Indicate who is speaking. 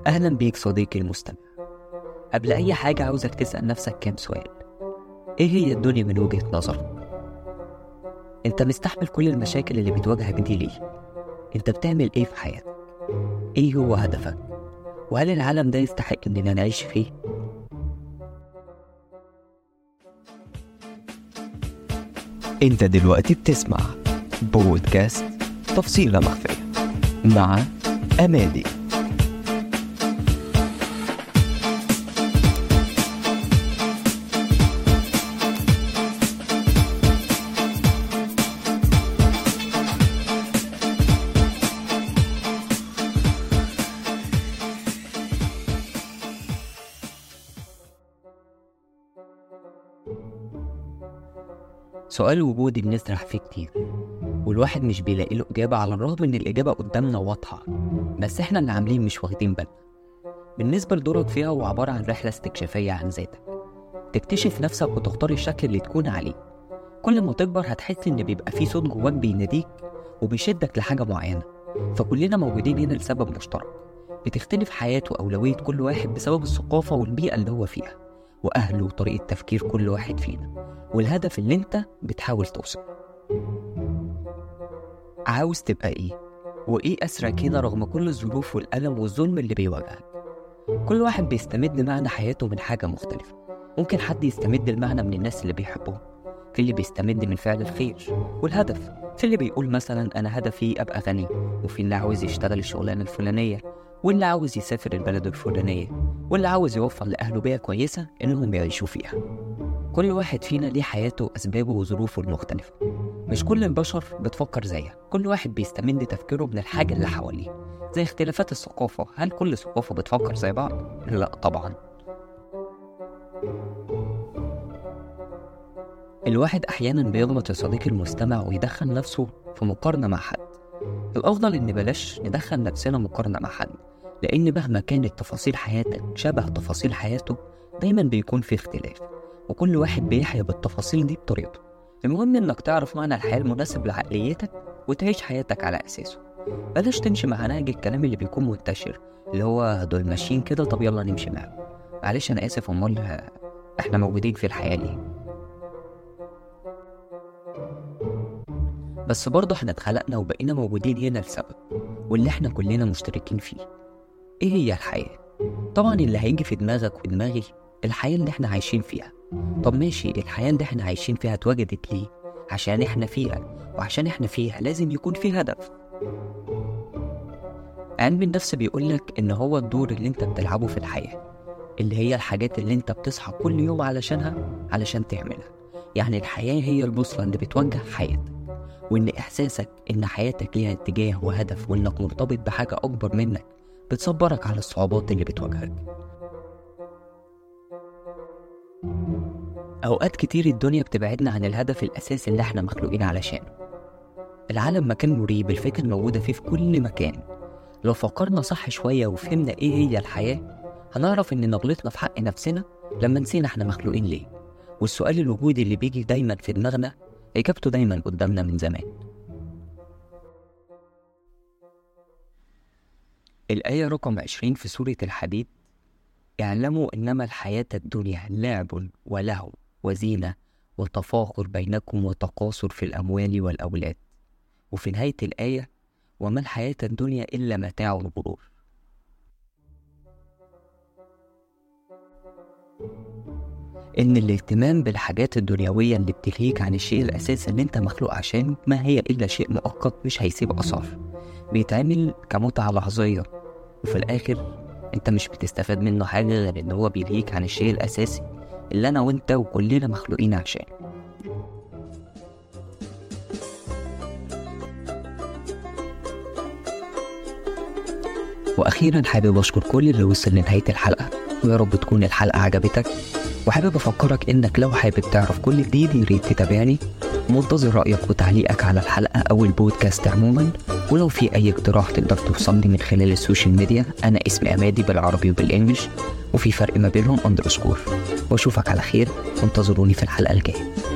Speaker 1: أهلا بيك صديقي المستمع قبل أي حاجة عاوزك تسأل نفسك كام سؤال إيه هي الدنيا من وجهة نظرك؟ أنت مستحمل كل المشاكل اللي بتواجهك دي ليه؟ أنت بتعمل إيه في حياتك؟ إيه هو هدفك؟ وهل العالم ده يستحق إننا نعيش فيه؟
Speaker 2: انت دلوقتي بتسمع بودكاست تفصيلة مخفية مع أمادي
Speaker 1: سؤال وجودي بنسرح فيه كتير والواحد مش بيلاقي له إجابة على الرغم إن الإجابة قدامنا واضحة بس إحنا اللي عاملين مش واخدين بالنا بالنسبة لدورك فيها هو عبارة عن رحلة استكشافية عن ذاتك تكتشف نفسك وتختار الشكل اللي تكون عليه كل ما تكبر هتحس إن بيبقى في صوت جواك بيناديك وبيشدك لحاجة معينة فكلنا موجودين هنا لسبب مشترك بتختلف حياة وأولوية كل واحد بسبب الثقافة والبيئة اللي هو فيها وأهله وطريقة تفكير كل واحد فينا والهدف اللي انت بتحاول توصل عاوز تبقى ايه وايه اسرع كده رغم كل الظروف والالم والظلم اللي بيواجهك كل واحد بيستمد معنى حياته من حاجه مختلفه ممكن حد يستمد المعنى من الناس اللي بيحبهم في اللي بيستمد من فعل الخير والهدف في اللي بيقول مثلا انا هدفي ابقى غني وفي اللي عاوز يشتغل الشغلانه الفلانيه واللي عاوز يسافر البلد الفلانيه واللي عاوز يوفر لاهله بيئه كويسه انهم يعيشوا فيها كل واحد فينا ليه حياته وأسبابه وظروفه المختلفة مش كل البشر بتفكر زيك كل واحد بيستمد تفكيره من الحاجة اللي حواليه زي اختلافات الثقافة هل كل ثقافة بتفكر زي بعض؟ لا طبعا الواحد أحيانا بيغلط يا صديقي المستمع ويدخل نفسه في مقارنة مع حد الأفضل إن بلاش ندخل نفسنا مقارنة مع حد لأن مهما كانت تفاصيل حياتك شبه تفاصيل حياته دايما بيكون في اختلاف وكل واحد بيحيا بالتفاصيل دي بطريقته المهم انك تعرف معنى الحياة المناسب لعقليتك وتعيش حياتك على اساسه بلاش تمشي مع نهج الكلام اللي بيكون منتشر اللي هو دول ماشيين كده طب يلا نمشي معاهم معلش انا اسف امال احنا موجودين في الحياة ليه بس برضه احنا اتخلقنا وبقينا موجودين هنا لسبب واللي احنا كلنا مشتركين فيه ايه هي الحياة؟ طبعا اللي هيجي في دماغك ودماغي الحياة اللي احنا عايشين فيها طب ماشي الحياة اللي احنا عايشين فيها اتوجدت ليه؟ عشان احنا فيها وعشان احنا فيها لازم يكون في هدف علم النفس بيقولك ان هو الدور اللي انت بتلعبه في الحياة اللي هي الحاجات اللي انت بتصحى كل يوم علشانها علشان تعملها يعني الحياة هي البوصلة اللي بتوجه حياتك وان احساسك ان حياتك ليها اتجاه وهدف وانك مرتبط بحاجة اكبر منك بتصبرك على الصعوبات اللي بتواجهك أوقات كتير الدنيا بتبعدنا عن الهدف الأساسي اللي احنا مخلوقين علشانه العالم مكان مريب الفكر موجودة فيه في كل مكان لو فكرنا صح شوية وفهمنا إيه هي الحياة هنعرف إننا غلطنا في حق نفسنا لما نسينا احنا مخلوقين ليه والسؤال الوجودي اللي بيجي دايما في دماغنا إجابته دايما قدامنا من زمان الآية رقم عشرين في سورة الحديد اعلموا إنما الحياة الدنيا لعب ولهو وزينة وتفاخر بينكم وتقاصر في الأموال والأولاد وفي نهاية الآية وما الحياة الدنيا إلا متاع الغرور إن الاهتمام بالحاجات الدنيوية اللي بتلهيك عن الشيء الأساسي اللي أنت مخلوق عشانه ما هي إلا شيء مؤقت مش هيسيب أثر بيتعمل كمتعة لحظية وفي الآخر أنت مش بتستفاد منه حاجة غير إن هو بيلهيك عن الشيء الأساسي اللي أنا وأنت وكلنا مخلوقين عشانه وأخيرا حابب أشكر كل اللي وصل لنهاية الحلقة ويا رب تكون الحلقة عجبتك وحابب أفكرك إنك لو حابب تعرف كل جديد ياريت تتابعني منتظر رأيك وتعليقك على الحلقة أو البودكاست عموما ولو في أي اقتراح تقدر توصلني من خلال السوشيال ميديا أنا اسمي أمادي بالعربي وبالإنجلش وفي فرق ما بينهم أندرسكور وأشوفك على خير وانتظروني في الحلقة الجاية